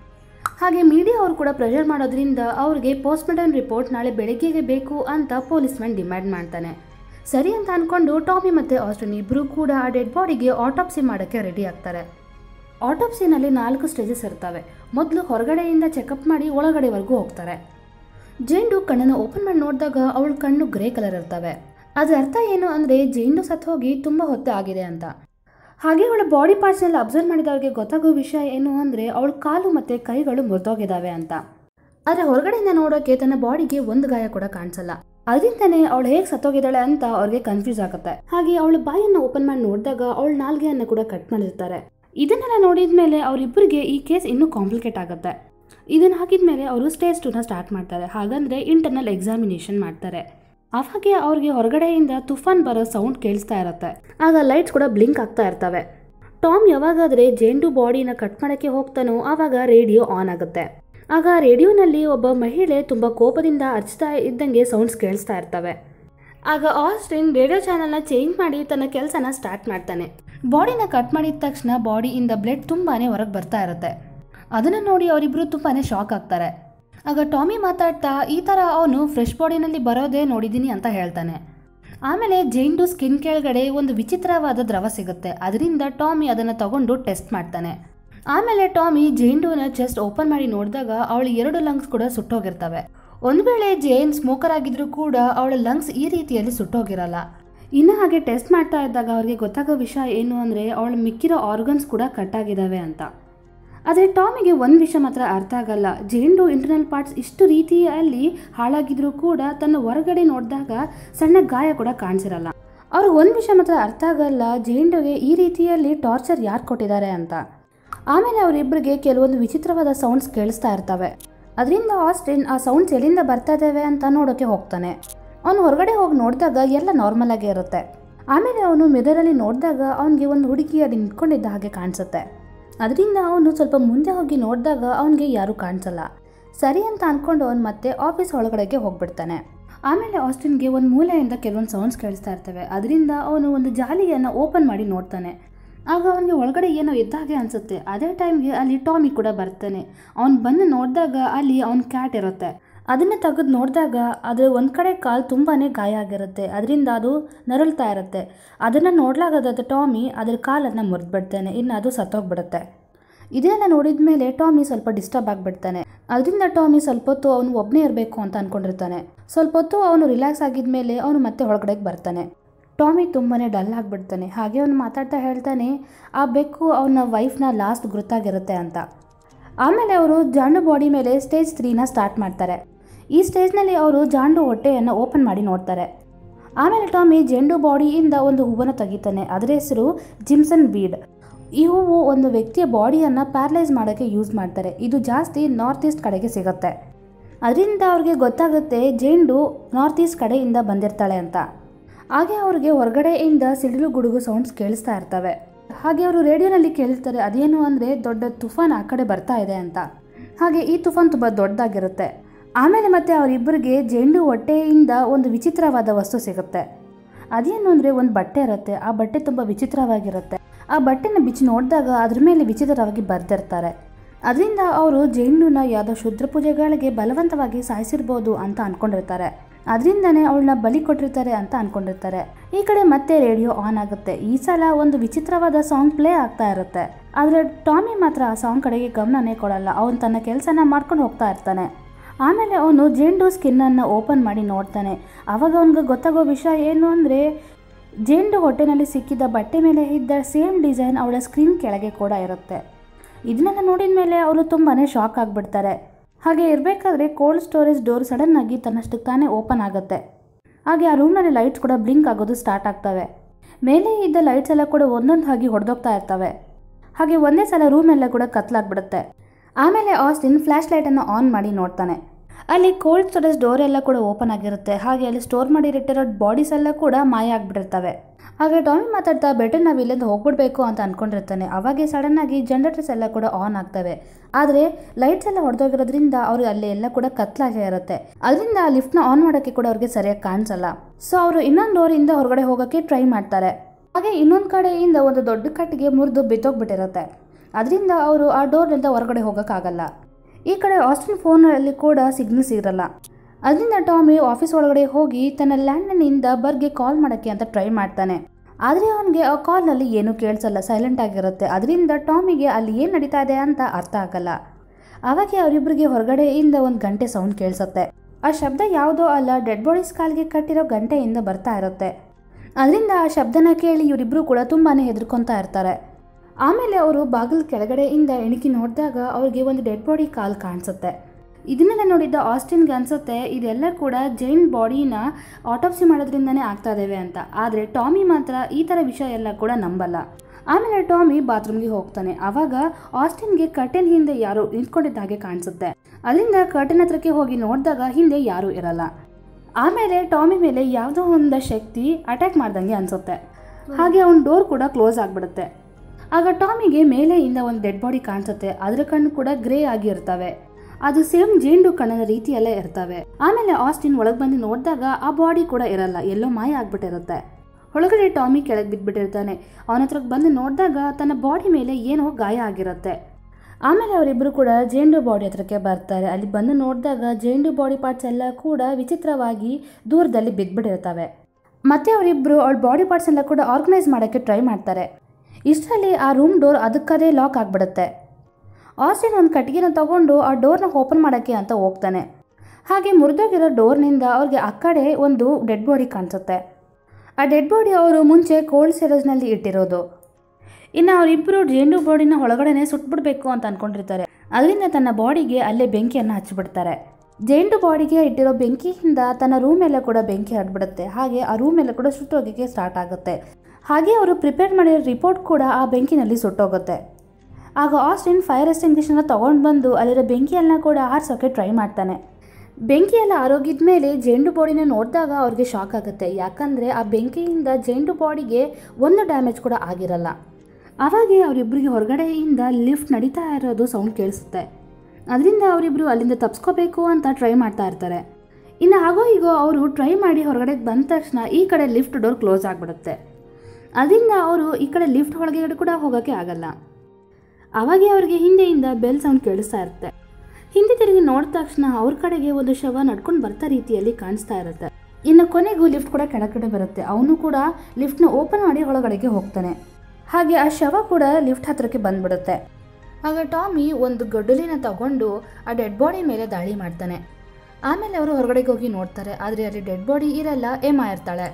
ಹಾಗೆ ಮೀಡಿಯಾ ಅವರು ಕೂಡ ಪ್ರೆಷರ್ ಮಾಡೋದ್ರಿಂದ ಅವ್ರಿಗೆ ಪೋಸ್ಟ್ಮಾರ್ಟಮ್ ರಿಪೋರ್ಟ್ ನಾಳೆ ಬೆಳಗ್ಗೆಗೆ ಬೇಕು ಅಂತ ಪೊಲೀಸ್ಮನ್ ಡಿಮ್ಯಾಂಡ್ ಮಾಡ್ತಾನೆ ಸರಿ ಅಂತ ಅಂದ್ಕೊಂಡು ಟಾಮಿ ಮತ್ತು ಆಸ್ಟಿನ್ ಇಬ್ಬರು ಕೂಡ ಆ ಡೆಡ್ ಬಾಡಿಗೆ ಆಟೋಪ್ಸಿ ಮಾಡೋಕ್ಕೆ ರೆಡಿ ಆಗ್ತಾರೆ ಆಟೋಪ್ಸಿನಲ್ಲಿ ನಾಲ್ಕು ಸ್ಟೇಜಸ್ ಇರ್ತವೆ ಮೊದಲು ಹೊರಗಡೆಯಿಂದ ಚೆಕಪ್ ಮಾಡಿ ಒಳಗಡೆವರೆಗೂ ಹೋಗ್ತಾರೆ ಜೇಂಡು ಕಣ್ಣನ್ನು ಓಪನ್ ಮಾಡಿ ನೋಡಿದಾಗ ಅವಳ ಕಣ್ಣು ಗ್ರೇ ಕಲರ್ ಇರ್ತವೆ ಅದರ ಅರ್ಥ ಏನು ಅಂದರೆ ಜೇಂಡು ಸತ್ತು ಹೋಗಿ ತುಂಬ ಹೊತ್ತೆ ಆಗಿದೆ ಅಂತ ಹಾಗೆ ಅವಳ ಬಾಡಿ ಪಾರ್ಟ್ಸ್ನೆಲ್ಲ ಅಬ್ಸರ್ವ್ ಮಾಡಿದವ್ರಿಗೆ ಗೊತ್ತಾಗೋ ವಿಷಯ ಏನು ಅಂದರೆ ಅವಳ ಕಾಲು ಮತ್ತು ಕೈಗಳು ಮುರಿದೋಗಿದ್ದಾವೆ ಅಂತ ಆದರೆ ಹೊರಗಡೆಯಿಂದ ನೋಡೋಕ್ಕೆ ತನ್ನ ಬಾಡಿಗೆ ಒಂದು ಗಾಯ ಕೂಡ ಕಾಣಿಸಲ್ಲ ಅದರಿಂದನೇ ಅವಳು ಹೇಗೆ ಸತ್ತೋಗಿದ್ದಾಳೆ ಅಂತ ಅವ್ರಿಗೆ ಕನ್ಫ್ಯೂಸ್ ಆಗುತ್ತೆ ಹಾಗೆ ಅವಳ ಬಾಯನ್ನು ಓಪನ್ ಮಾಡಿ ನೋಡಿದಾಗ ಅವಳ ನಾಲ್ಗೆಯನ್ನು ಕೂಡ ಕಟ್ ಮಾಡಿರ್ತಾರೆ ಇದನ್ನೆಲ್ಲ ನೋಡಿದ ಮೇಲೆ ಅವರಿಬ್ಬರಿಗೆ ಈ ಕೇಸ್ ಇನ್ನೂ ಕಾಂಪ್ಲಿಕೇಟ್ ಆಗುತ್ತೆ ಇದನ್ನು ಹಾಕಿದ ಮೇಲೆ ಅವರು ಸ್ಟೇಜ್ ಟೂನ ಸ್ಟಾರ್ಟ್ ಮಾಡ್ತಾರೆ ಹಾಗಂದ್ರೆ ಇಂಟರ್ನಲ್ ಎಕ್ಸಾಮಿನೇಷನ್ ಮಾಡ್ತಾರೆ ಅವಾಗೆ ಅವ್ರಿಗೆ ಹೊರಗಡೆಯಿಂದ ತುಫಾನ್ ಬರೋ ಸೌಂಡ್ ಕೇಳಿಸ್ತಾ ಇರುತ್ತೆ ಆಗ ಲೈಟ್ಸ್ ಕೂಡ ಬ್ಲಿಂಕ್ ಆಗ್ತಾ ಇರ್ತವೆ ಟಾಮ್ ಯಾವಾಗಾದರೆ ಜೇಂಡು ಬಾಡಿನ ಕಟ್ ಮಾಡೋಕ್ಕೆ ಹೋಗ್ತಾನೋ ಆವಾಗ ರೇಡಿಯೋ ಆನ್ ಆಗುತ್ತೆ ಆಗ ರೇಡಿಯೋನಲ್ಲಿ ಒಬ್ಬ ಮಹಿಳೆ ತುಂಬ ಕೋಪದಿಂದ ಅರ್ಚ್ತಾ ಇದ್ದಂಗೆ ಸೌಂಡ್ಸ್ ಕೇಳಿಸ್ತಾ ಇರ್ತವೆ ಆಗ ಆಸ್ಟಿನ್ ರೇಡಿಯೋ ಚಾನಲ್ನ ಚೇಂಜ್ ಮಾಡಿ ತನ್ನ ಕೆಲಸನ ಸ್ಟಾರ್ಟ್ ಮಾಡ್ತಾನೆ ಬಾಡಿನ ಕಟ್ ಮಾಡಿದ ತಕ್ಷಣ ಬಾಡಿಯಿಂದ ಬ್ಲಡ್ ತುಂಬಾ ಹೊರಗೆ ಬರ್ತಾ ಇರುತ್ತೆ ಅದನ್ನು ನೋಡಿ ಅವರಿಬ್ಬರು ತುಂಬಾ ಶಾಕ್ ಆಗ್ತಾರೆ ಆಗ ಟಾಮಿ ಮಾತಾಡ್ತಾ ಈ ಥರ ಅವನು ಫ್ರೆಶ್ ಬಾಡಿನಲ್ಲಿ ಬರೋದೇ ನೋಡಿದ್ದೀನಿ ಅಂತ ಹೇಳ್ತಾನೆ ಆಮೇಲೆ ಜೈಂಡು ಸ್ಕಿನ್ ಕೆಳಗಡೆ ಒಂದು ವಿಚಿತ್ರವಾದ ದ್ರವ ಸಿಗುತ್ತೆ ಅದರಿಂದ ಟಾಮಿ ಅದನ್ನು ತಗೊಂಡು ಟೆಸ್ಟ್ ಮಾಡ್ತಾನೆ ಆಮೇಲೆ ಟಾಮಿ ಜೈಂಡುನ ಚೆಸ್ಟ್ ಓಪನ್ ಮಾಡಿ ನೋಡಿದಾಗ ಅವಳ ಎರಡು ಲಂಗ್ಸ್ ಕೂಡ ಸುಟ್ಟೋಗಿರ್ತವೆ ಒಂದು ವೇಳೆ ಜೈನ್ ಸ್ಮೋಕರ್ ಆಗಿದ್ರೂ ಕೂಡ ಅವಳ ಲಂಗ್ಸ್ ಈ ರೀತಿಯಲ್ಲಿ ಸುಟ್ಟೋಗಿರಲ್ಲ ಇನ್ನು ಹಾಗೆ ಟೆಸ್ಟ್ ಮಾಡ್ತಾ ಇದ್ದಾಗ ಅವ್ರಿಗೆ ಗೊತ್ತಾಗೋ ವಿಷಯ ಏನು ಅಂದರೆ ಅವಳ ಮಿಕ್ಕಿರೋ ಆರ್ಗನ್ಸ್ ಕೂಡ ಕಟ್ ಆಗಿದ್ದಾವೆ ಅಂತ ಆದರೆ ಟಾಮಿಗೆ ಒಂದು ವಿಷಯ ಮಾತ್ರ ಅರ್ಥ ಆಗಲ್ಲ ಜೇಂಡು ಇಂಟರ್ನಲ್ ಪಾರ್ಟ್ಸ್ ಇಷ್ಟು ರೀತಿಯಲ್ಲಿ ಹಾಳಾಗಿದ್ರೂ ಕೂಡ ತನ್ನ ಹೊರಗಡೆ ನೋಡಿದಾಗ ಸಣ್ಣ ಗಾಯ ಕೂಡ ಕಾಣಿಸಿರಲ್ಲ ಅವ್ರಿಗೆ ಒಂದು ವಿಷಯ ಮಾತ್ರ ಅರ್ಥ ಆಗಲ್ಲ ಜೇಂಡುಗೆ ಈ ರೀತಿಯಲ್ಲಿ ಟಾರ್ಚರ್ ಯಾರು ಕೊಟ್ಟಿದ್ದಾರೆ ಅಂತ ಆಮೇಲೆ ಅವರಿಬ್ಬರಿಗೆ ಕೆಲವೊಂದು ವಿಚಿತ್ರವಾದ ಸೌಂಡ್ಸ್ ಕೇಳಿಸ್ತಾ ಇರ್ತವೆ ಅದರಿಂದ ಆಸ್ಟಿನ್ ಆ ಸೌಂಡ್ಸ್ ಎಲ್ಲಿಂದ ಬರ್ತಾ ಇದ್ದಾವೆ ಅಂತ ನೋಡೋಕ್ಕೆ ಹೋಗ್ತಾನೆ ಅವನು ಹೊರಗಡೆ ಹೋಗಿ ನೋಡಿದಾಗ ಎಲ್ಲ ನಾರ್ಮಲ್ ಆಗೇ ಇರುತ್ತೆ ಆಮೇಲೆ ಅವನು ಮಿರರಲ್ಲಿ ನೋಡಿದಾಗ ಅವನಿಗೆ ಒಂದು ಹುಡುಗಿ ಅಲ್ಲಿ ನಿಂತ್ಕೊಂಡಿದ್ದ ಹಾಗೆ ಕಾಣಿಸುತ್ತೆ ಅದರಿಂದ ಅವನು ಸ್ವಲ್ಪ ಮುಂದೆ ಹೋಗಿ ನೋಡಿದಾಗ ಅವನಿಗೆ ಯಾರೂ ಕಾಣಿಸಲ್ಲ ಸರಿ ಅಂತ ಅಂದ್ಕೊಂಡು ಅವನು ಮತ್ತೆ ಆಫೀಸ್ ಒಳಗಡೆಗೆ ಹೋಗ್ಬಿಡ್ತಾನೆ ಆಮೇಲೆ ಆಸ್ಟಿನ್ಗೆ ಒಂದು ಮೂಲೆಯಿಂದ ಕೆಲವೊಂದು ಸೌಂಡ್ಸ್ ಕೇಳಿಸ್ತಾ ಇರ್ತವೆ ಅದರಿಂದ ಅವನು ಒಂದು ಜಾಲಿಯನ್ನು ಓಪನ್ ಮಾಡಿ ನೋಡ್ತಾನೆ ಆಗ ಅವನಿಗೆ ಒಳಗಡೆ ಏನೋ ಇದ್ದ ಹಾಗೆ ಅನಿಸುತ್ತೆ ಅದೇ ಟೈಮ್ಗೆ ಅಲ್ಲಿ ಟಾಮಿ ಕೂಡ ಬರ್ತಾನೆ ಅವ್ನು ಬಂದು ನೋಡಿದಾಗ ಅಲ್ಲಿ ಅವ್ನ ಕ್ಯಾಟ್ ಇರುತ್ತೆ ಅದನ್ನು ತೆಗೆದು ನೋಡಿದಾಗ ಅದು ಒಂದು ಕಡೆ ಕಾಲು ತುಂಬಾ ಗಾಯ ಆಗಿರುತ್ತೆ ಅದರಿಂದ ಅದು ನರಳ್ತಾ ಇರುತ್ತೆ ಅದನ್ನು ನೋಡ್ಲಾಗದ ಟಾಮಿ ಅದ್ರ ಕಾಲನ್ನು ಮುರಿದ್ಬಿಡ್ತಾನೆ ಇನ್ನು ಅದು ಸತ್ತೋಗ್ಬಿಡುತ್ತೆ ಇದನ್ನೆಲ್ಲ ನೋಡಿದ ಮೇಲೆ ಟಾಮಿ ಸ್ವಲ್ಪ ಡಿಸ್ಟರ್ಬ್ ಆಗಿಬಿಡ್ತಾನೆ ಅದರಿಂದ ಟಾಮಿ ಸ್ವಲ್ಪ ಹೊತ್ತು ಅವನು ಒಬ್ಬನೇ ಇರಬೇಕು ಅಂತ ಅಂದ್ಕೊಂಡಿರ್ತಾನೆ ಸ್ವಲ್ಪ ಹೊತ್ತು ಅವನು ರಿಲ್ಯಾಕ್ಸ್ ಆಗಿದ ಮೇಲೆ ಅವನು ಮತ್ತೆ ಒಳಗಡೆಗೆ ಬರ್ತಾನೆ ಟಾಮಿ ತುಂಬಾ ಡಲ್ ಆಗಿಬಿಡ್ತಾನೆ ಹಾಗೆ ಅವನು ಮಾತಾಡ್ತಾ ಹೇಳ್ತಾನೆ ಆ ಬೆಕ್ಕು ಅವನ ವೈಫ್ನ ಲಾಸ್ಟ್ ಗುರುತಾಗಿರುತ್ತೆ ಅಂತ ಆಮೇಲೆ ಅವರು ಜಾಂಡು ಬಾಡಿ ಮೇಲೆ ಸ್ಟೇಜ್ ತ್ರೀನ ಸ್ಟಾರ್ಟ್ ಮಾಡ್ತಾರೆ ಈ ಸ್ಟೇಜ್ನಲ್ಲಿ ಅವರು ಜಾಂಡು ಹೊಟ್ಟೆಯನ್ನು ಓಪನ್ ಮಾಡಿ ನೋಡ್ತಾರೆ ಆಮೇಲೆ ಟಾಮಿ ಜೆಂಡು ಬಾಡಿಯಿಂದ ಒಂದು ಹೂವನ್ನು ತೆಗಿತಾನೆ ಅದರ ಹೆಸರು ಜಿಮ್ಸನ್ ಬೀಡ್ ಈ ಹೂವು ಒಂದು ವ್ಯಕ್ತಿಯ ಬಾಡಿಯನ್ನು ಪ್ಯಾರಲೈಸ್ ಮಾಡೋಕ್ಕೆ ಯೂಸ್ ಮಾಡ್ತಾರೆ ಇದು ಜಾಸ್ತಿ ನಾರ್ತ್ ಈಸ್ಟ್ ಕಡೆಗೆ ಸಿಗುತ್ತೆ ಅದರಿಂದ ಅವ್ರಿಗೆ ಗೊತ್ತಾಗುತ್ತೆ ಜೇಂಡು ನಾರ್ತ್ ಈಸ್ಟ್ ಕಡೆಯಿಂದ ಬಂದಿರ್ತಾಳೆ ಅಂತ ಹಾಗೆ ಅವ್ರಿಗೆ ಹೊರಗಡೆಯಿಂದ ಸಿಡಿಲು ಗುಡುಗು ಸೌಂಡ್ಸ್ ಕೇಳಿಸ್ತಾ ಇರ್ತವೆ ಹಾಗೆ ಅವರು ರೇಡಿಯೋನಲ್ಲಿ ಕೇಳ್ತಾರೆ ಅದೇನು ಅಂದರೆ ದೊಡ್ಡ ತುಫಾನ್ ಆ ಕಡೆ ಬರ್ತಾ ಇದೆ ಅಂತ ಹಾಗೆ ಈ ತುಫಾನ್ ತುಂಬ ದೊಡ್ಡದಾಗಿರುತ್ತೆ ಆಮೇಲೆ ಮತ್ತೆ ಅವರಿಬ್ಬರಿಗೆ ಜೇಂಡು ಹೊಟ್ಟೆಯಿಂದ ಒಂದು ವಿಚಿತ್ರವಾದ ವಸ್ತು ಸಿಗುತ್ತೆ ಅದೇನು ಅಂದರೆ ಒಂದು ಬಟ್ಟೆ ಇರುತ್ತೆ ಆ ಬಟ್ಟೆ ತುಂಬ ವಿಚಿತ್ರವಾಗಿರುತ್ತೆ ಆ ಬಟ್ಟೆನ ಬಿಚ್ಚಿ ನೋಡಿದಾಗ ಅದ್ರ ಮೇಲೆ ವಿಚಿತ್ರವಾಗಿ ಬರೆದಿರ್ತಾರೆ ಅದರಿಂದ ಅವರು ಜೇಂಡುನ ಯಾವುದೋ ಶುದ್ರ ಪೂಜೆಗಳಿಗೆ ಬಲವಂತವಾಗಿ ಸಾಯಿಸಿರ್ಬೋದು ಅಂತ ಅಂದ್ಕೊಂಡಿರ್ತಾರೆ ಅದರಿಂದನೇ ಅವಳನ್ನ ಬಲಿ ಕೊಟ್ಟಿರ್ತಾರೆ ಅಂತ ಅಂದ್ಕೊಂಡಿರ್ತಾರೆ ಈ ಕಡೆ ಮತ್ತೆ ರೇಡಿಯೋ ಆನ್ ಆಗುತ್ತೆ ಈ ಸಲ ಒಂದು ವಿಚಿತ್ರವಾದ ಸಾಂಗ್ ಪ್ಲೇ ಆಗ್ತಾ ಇರುತ್ತೆ ಆದರೆ ಟಾಮಿ ಮಾತ್ರ ಆ ಸಾಂಗ್ ಕಡೆಗೆ ಗಮನನೇ ಕೊಡಲ್ಲ ಅವನು ತನ್ನ ಕೆಲಸನ ಮಾಡ್ಕೊಂಡು ಹೋಗ್ತಾ ಇರ್ತಾನೆ ಆಮೇಲೆ ಅವನು ಜೇಂಡು ಸ್ಕಿನ್ನನ್ನು ಓಪನ್ ಮಾಡಿ ನೋಡ್ತಾನೆ ಆವಾಗ ಅವನಿಗೆ ಗೊತ್ತಾಗೋ ವಿಷಯ ಏನು ಅಂದರೆ ಜೇಂಡು ಹೊಟ್ಟೆನಲ್ಲಿ ಸಿಕ್ಕಿದ ಬಟ್ಟೆ ಮೇಲೆ ಇದ್ದ ಸೇಮ್ ಡಿಸೈನ್ ಅವಳ ಸ್ಕ್ರೀನ್ ಕೆಳಗೆ ಕೂಡ ಇರುತ್ತೆ ಇದನ್ನೆಲ್ಲ ನೋಡಿದ ಮೇಲೆ ಅವರು ತುಂಬಾ ಶಾಕ್ ಆಗಿಬಿಡ್ತಾರೆ ಹಾಗೆ ಇರಬೇಕಾದ್ರೆ ಕೋಲ್ಡ್ ಸ್ಟೋರೇಜ್ ಡೋರ್ ಸಡನ್ನಾಗಿ ತನ್ನಷ್ಟಕ್ಕೆ ತಾನೇ ಓಪನ್ ಆಗುತ್ತೆ ಹಾಗೆ ಆ ರೂಮ್ನಲ್ಲಿ ಲೈಟ್ಸ್ ಕೂಡ ಬ್ಲಿಂಕ್ ಆಗೋದು ಸ್ಟಾರ್ಟ್ ಆಗ್ತವೆ ಮೇಲೆ ಇದ್ದ ಲೈಟ್ಸ್ ಎಲ್ಲ ಕೂಡ ಒಂದೊಂದು ಆಗಿ ಹೊಡೆದೋಗ್ತಾ ಇರ್ತವೆ ಹಾಗೆ ಒಂದೇ ಸಲ ರೂಮ್ ಎಲ್ಲ ಕೂಡ ಕತ್ಲಾಗ್ಬಿಡುತ್ತೆ ಆಮೇಲೆ ಆಸ್ಟಿನ್ ಫ್ಲ್ಯಾಶ್ ಲೈಟನ್ನು ಆನ್ ಮಾಡಿ ನೋಡ್ತಾನೆ ಅಲ್ಲಿ ಕೋಲ್ಡ್ ಸ್ಟೋರೇಜ್ ಡೋರ್ ಎಲ್ಲ ಕೂಡ ಓಪನ್ ಆಗಿರುತ್ತೆ ಹಾಗೆ ಅಲ್ಲಿ ಸ್ಟೋರ್ ಮಾಡಿಟ್ಟಿರೋ ಬಾಡೀಸ್ ಎಲ್ಲ ಕೂಡ ಮಾಯ ಆಗಿಬಿಟ್ಟಿರ್ತವೆ ಹಾಗೆ ಟಾಮಿ ಮಾತಾಡ್ತಾ ಬೆಟರ್ ನಾವು ಇಲ್ಲಿಂದ ಹೋಗ್ಬಿಡ್ಬೇಕು ಅಂತ ಅಂದ್ಕೊಂಡಿರ್ತಾನೆ ಅವಾಗೆ ಸಡನ್ನಾಗಿ ಜನರೇಟರ್ಸ್ ಎಲ್ಲ ಕೂಡ ಆನ್ ಆಗ್ತವೆ ಆದರೆ ಲೈಟ್ಸ್ ಎಲ್ಲ ಹೊಡೆದೋಗಿರೋದ್ರಿಂದ ಅವ್ರಿಗೆ ಅಲ್ಲಿ ಎಲ್ಲ ಕೂಡ ಕತ್ಲಾಗೇ ಇರುತ್ತೆ ಅದರಿಂದ ಆ ಲಿಫ್ಟ್ನ ಆನ್ ಮಾಡೋಕ್ಕೆ ಕೂಡ ಅವ್ರಿಗೆ ಸರಿಯಾಗಿ ಕಾಣಿಸಲ್ಲ ಸೊ ಅವರು ಇನ್ನೊಂದು ಡೋರಿಂದ ಹೊರಗಡೆ ಹೋಗೋಕ್ಕೆ ಟ್ರೈ ಮಾಡ್ತಾರೆ ಹಾಗೆ ಇನ್ನೊಂದು ಕಡೆಯಿಂದ ಒಂದು ದೊಡ್ಡ ಕಟ್ಟಿಗೆ ಮುರಿದು ಬಿದ್ದೋಗ್ಬಿಟ್ಟಿರುತ್ತೆ ಅದರಿಂದ ಅವರು ಆ ಡೋರ್ನಿಂದ ಹೊರಗಡೆ ಹೋಗೋಕ್ಕಾಗಲ್ಲ ಈ ಕಡೆ ಆಸ್ಟಿನ್ ಫೋನಲ್ಲಿ ಕೂಡ ಸಿಗ್ನಲ್ಸ್ ಇರಲ್ಲ ಅದರಿಂದ ಟಾಮಿ ಆಫೀಸ್ ಒಳಗಡೆ ಹೋಗಿ ತನ್ನ ಲ್ಯಾಂಡ್ಲೈನಿಂದ ಬರ್ಗೆ ಕಾಲ್ ಮಾಡೋಕ್ಕೆ ಅಂತ ಟ್ರೈ ಮಾಡ್ತಾನೆ ಆದರೆ ಅವನಿಗೆ ಆ ಕಾಲ್ನಲ್ಲಿ ಏನೂ ಕೇಳಿಸಲ್ಲ ಸೈಲೆಂಟ್ ಆಗಿರುತ್ತೆ ಅದರಿಂದ ಟಾಮಿಗೆ ಅಲ್ಲಿ ಏನು ನಡೀತಾ ಇದೆ ಅಂತ ಅರ್ಥ ಆಗಲ್ಲ ಆವಾಗ ಅವರಿಬ್ಬರಿಗೆ ಹೊರಗಡೆಯಿಂದ ಒಂದು ಗಂಟೆ ಸೌಂಡ್ ಕೇಳಿಸುತ್ತೆ ಆ ಶಬ್ದ ಯಾವುದೋ ಅಲ್ಲ ಡೆಡ್ ಬಾಡೀಸ್ ಕಾಲ್ಗೆ ಕಟ್ಟಿರೋ ಗಂಟೆಯಿಂದ ಬರ್ತಾ ಇರುತ್ತೆ ಅದರಿಂದ ಆ ಶಬ್ದನ ಕೇಳಿ ಇವರಿಬ್ಬರು ಕೂಡ ತುಂಬಾ ಹೆದರ್ಕೊತಾ ಇರ್ತಾರೆ ಆಮೇಲೆ ಅವರು ಬಾಗಿಲು ಕೆಳಗಡೆಯಿಂದ ಎಣಿಕಿ ನೋಡಿದಾಗ ಅವ್ರಿಗೆ ಒಂದು ಡೆಡ್ ಬಾಡಿ ಕಾಲ್ ಕಾಣಿಸುತ್ತೆ ಇದನ್ನೆಲ್ಲ ನೋಡಿದ್ದ ಆಸ್ಟಿನ್ಗೆ ಅನ್ಸುತ್ತೆ ಇದೆಲ್ಲ ಕೂಡ ಜೈನ್ ಬಾಡಿನ ಆಟೋಪ್ಸಿ ಮಾಡೋದ್ರಿಂದನೇ ಆಗ್ತಾ ಇದ್ದಾವೆ ಅಂತ ಆದರೆ ಟಾಮಿ ಮಾತ್ರ ಈ ಥರ ವಿಷಯ ಎಲ್ಲ ಕೂಡ ನಂಬಲ್ಲ ಆಮೇಲೆ ಟಾಮಿ ಬಾತ್ರೂಮ್ಗೆ ಹೋಗ್ತಾನೆ ಆವಾಗ ಆಸ್ಟಿನ್ಗೆ ಕರ್ಟನ್ ಹಿಂದೆ ಯಾರೋ ನಿಂತ್ಕೊಂಡಿದ್ದ ಹಾಗೆ ಕಾಣಿಸುತ್ತೆ ಅದರಿಂದ ಕರ್ಟನ್ ಹತ್ರಕ್ಕೆ ಹೋಗಿ ನೋಡಿದಾಗ ಹಿಂದೆ ಯಾರೂ ಇರಲ್ಲ ಆಮೇಲೆ ಟಾಮಿ ಮೇಲೆ ಯಾವುದೋ ಒಂದು ಶಕ್ತಿ ಅಟ್ಯಾಕ್ ಮಾಡ್ದಂಗೆ ಅನ್ಸುತ್ತೆ ಹಾಗೆ ಅವನ ಡೋರ್ ಕೂಡ ಕ್ಲೋಸ್ ಆಗಿಬಿಡುತ್ತೆ ಆಗ ಟಾಮಿಗೆ ಮೇಲೆಯಿಂದ ಒಂದು ಡೆಡ್ ಬಾಡಿ ಕಾಣಿಸುತ್ತೆ ಅದ್ರ ಕಣ್ಣು ಕೂಡ ಗ್ರೇ ಆಗಿ ಇರ್ತವೆ ಅದು ಸೇಮ್ ಜೇಂಡು ಕಣ್ಣನ ರೀತಿಯಲ್ಲೇ ಇರ್ತವೆ ಆಮೇಲೆ ಆಸ್ಟಿನ್ ಒಳಗೆ ಬಂದು ನೋಡಿದಾಗ ಆ ಬಾಡಿ ಕೂಡ ಇರಲ್ಲ ಎಲ್ಲೋ ಮಾಯ ಆಗ್ಬಿಟ್ಟಿರುತ್ತೆ ಒಳಗಡೆ ಟಾಮಿ ಕೆಳಗೆ ಬಿದ್ದುಬಿಟ್ಟಿರ್ತಾನೆ ಅವನ ಹತ್ರಕ್ಕೆ ಬಂದು ನೋಡಿದಾಗ ತನ್ನ ಬಾಡಿ ಮೇಲೆ ಏನೋ ಗಾಯ ಆಗಿರುತ್ತೆ ಆಮೇಲೆ ಅವರಿಬ್ಬರು ಕೂಡ ಜೇಂಡು ಬಾಡಿ ಹತ್ರಕ್ಕೆ ಬರ್ತಾರೆ ಅಲ್ಲಿ ಬಂದು ನೋಡಿದಾಗ ಜೇಂಡು ಬಾಡಿ ಪಾರ್ಟ್ಸ್ ಎಲ್ಲ ಕೂಡ ವಿಚಿತ್ರವಾಗಿ ದೂರದಲ್ಲಿ ಬಿದ್ದುಬಿಟ್ಟಿರ್ತವೆ ಮತ್ತೆ ಅವರಿಬ್ಬರು ಅವಳ ಬಾಡಿ ಪಾರ್ಟ್ಸ್ ಎಲ್ಲ ಕೂಡ ಆರ್ಗನೈಸ್ ಮಾಡೋಕ್ಕೆ ಟ್ರೈ ಮಾಡ್ತಾರೆ ಇಷ್ಟರಲ್ಲಿ ಆ ರೂಮ್ ಡೋರ್ ಅದಕ್ಕದೇ ಲಾಕ್ ಆಗಿಬಿಡುತ್ತೆ ಆಸ್ಟಿನ್ ಒಂದು ಕಟ್ಟಿಗೆನ ತಗೊಂಡು ಆ ಡೋರ್ನ ಓಪನ್ ಮಾಡೋಕ್ಕೆ ಅಂತ ಹೋಗ್ತಾನೆ ಹಾಗೆ ಮುರಿದೋಗಿರೋ ಡೋರ್ನಿಂದ ಅವ್ರಿಗೆ ಆ ಕಡೆ ಒಂದು ಡೆಡ್ ಬಾಡಿ ಕಾಣಿಸುತ್ತೆ ಆ ಡೆಡ್ ಬಾಡಿ ಅವರು ಮುಂಚೆ ಕೋಲ್ಡ್ ಸ್ಟೋರೇಜ್ನಲ್ಲಿ ಇಟ್ಟಿರೋದು ಇನ್ನು ಅವರಿಬ್ಬರು ಜೇಂಡು ಬಾಡಿನ ಒಳಗಡೆನೆ ಸುಟ್ಬಿಡ್ಬೇಕು ಅಂತ ಅಂದ್ಕೊಂಡಿರ್ತಾರೆ ಅದರಿಂದ ತನ್ನ ಬಾಡಿಗೆ ಅಲ್ಲೇ ಬೆಂಕಿಯನ್ನು ಹಚ್ಚಿಬಿಡ್ತಾರೆ ಜೇಂಡು ಬಾಡಿಗೆ ಇಟ್ಟಿರೋ ಬೆಂಕಿಯಿಂದ ತನ್ನ ರೂಮ್ ಎಲ್ಲ ಕೂಡ ಬೆಂಕಿ ಹರಡ್ಬಿಡುತ್ತೆ ಹಾಗೆ ಆ ರೂಮ್ ಎಲ್ಲ ಕೂಡ ಸುಟ್ಟೋಗಿಕ್ಕೆ ಸ್ಟಾರ್ಟ್ ಆಗುತ್ತೆ ಹಾಗೆ ಅವರು ಪ್ರಿಪೇರ್ ಮಾಡಿರೋ ರಿಪೋರ್ಟ್ ಕೂಡ ಆ ಬೆಂಕಿನಲ್ಲಿ ಸುಟ್ಟೋಗುತ್ತೆ ಆಗ ಆಸ್ಟಿನ್ ಫೈರ್ ಎಕ್ಸ್ಟಿಂಗ್ವಿಷನ್ನ ತೊಗೊಂಡು ಬಂದು ಅಲ್ಲಿರೋ ಬೆಂಕಿಯೆಲ್ಲ ಕೂಡ ಆರಿಸೋಕೆ ಟ್ರೈ ಮಾಡ್ತಾನೆ ಬೆಂಕಿ ಎಲ್ಲ ಆರೋಗಿದ ಮೇಲೆ ಜೇಂಡು ಬಾಡಿನ ನೋಡಿದಾಗ ಅವ್ರಿಗೆ ಶಾಕ್ ಆಗುತ್ತೆ ಯಾಕಂದರೆ ಆ ಬೆಂಕಿಯಿಂದ ಜೇಂಡು ಬಾಡಿಗೆ ಒಂದು ಡ್ಯಾಮೇಜ್ ಕೂಡ ಆಗಿರಲ್ಲ ಆವಾಗೆ ಅವರಿಬ್ಬರಿಗೆ ಹೊರಗಡೆಯಿಂದ ಲಿಫ್ಟ್ ನಡೀತಾ ಇರೋದು ಸೌಂಡ್ ಕೇಳಿಸುತ್ತೆ ಅದರಿಂದ ಅವರಿಬ್ಬರು ಅಲ್ಲಿಂದ ತಪ್ಸ್ಕೋಬೇಕು ಅಂತ ಟ್ರೈ ಮಾಡ್ತಾ ಇರ್ತಾರೆ ಇನ್ನು ಆಗೋ ಈಗೋ ಅವರು ಟ್ರೈ ಮಾಡಿ ಹೊರಗಡೆ ಬಂದ ತಕ್ಷಣ ಈ ಕಡೆ ಲಿಫ್ಟ್ ಡೋರ್ ಕ್ಲೋಸ್ ಆಗಿಬಿಡುತ್ತೆ ಅದರಿಂದ ಅವರು ಈ ಕಡೆ ಲಿಫ್ಟ್ ಒಳಗಡೆ ಕೂಡ ಹೋಗೋಕ್ಕೆ ಆಗಲ್ಲ ಅವಾಗೆ ಅವ್ರಿಗೆ ಹಿಂದೆಯಿಂದ ಬೆಲ್ ಸೌಂಡ್ ಕೇಳಿಸ್ತಾ ಇರುತ್ತೆ ಹಿಂದೆ ತಿರುಗಿ ನೋಡಿದ ತಕ್ಷಣ ಅವ್ರ ಕಡೆಗೆ ಒಂದು ಶವ ನಡ್ಕೊಂಡು ಬರ್ತಾ ರೀತಿಯಲ್ಲಿ ಕಾಣಿಸ್ತಾ ಇರುತ್ತೆ ಇನ್ನು ಕೊನೆಗೂ ಲಿಫ್ಟ್ ಕೂಡ ಕೆಳಗಡೆ ಬರುತ್ತೆ ಅವನು ಕೂಡ ಲಿಫ್ಟ್ನ ಓಪನ್ ಮಾಡಿ ಒಳಗಡೆಗೆ ಹೋಗ್ತಾನೆ ಹಾಗೆ ಆ ಶವ ಕೂಡ ಲಿಫ್ಟ್ ಹತ್ರಕ್ಕೆ ಬಂದ್ಬಿಡುತ್ತೆ ಆಗ ಟಾಮಿ ಒಂದು ಗಡ್ಡಲಿನ ತಗೊಂಡು ಆ ಡೆಡ್ ಬಾಡಿ ಮೇಲೆ ದಾಳಿ ಮಾಡ್ತಾನೆ ಆಮೇಲೆ ಅವರು ಹೊರಗಡೆಗೆ ಹೋಗಿ ನೋಡ್ತಾರೆ ಆದರೆ ಅಲ್ಲಿ ಡೆಡ್ ಬಾಡಿ ಇರಲ್ಲ ಏಮಾ ಇರ್ತಾಳೆ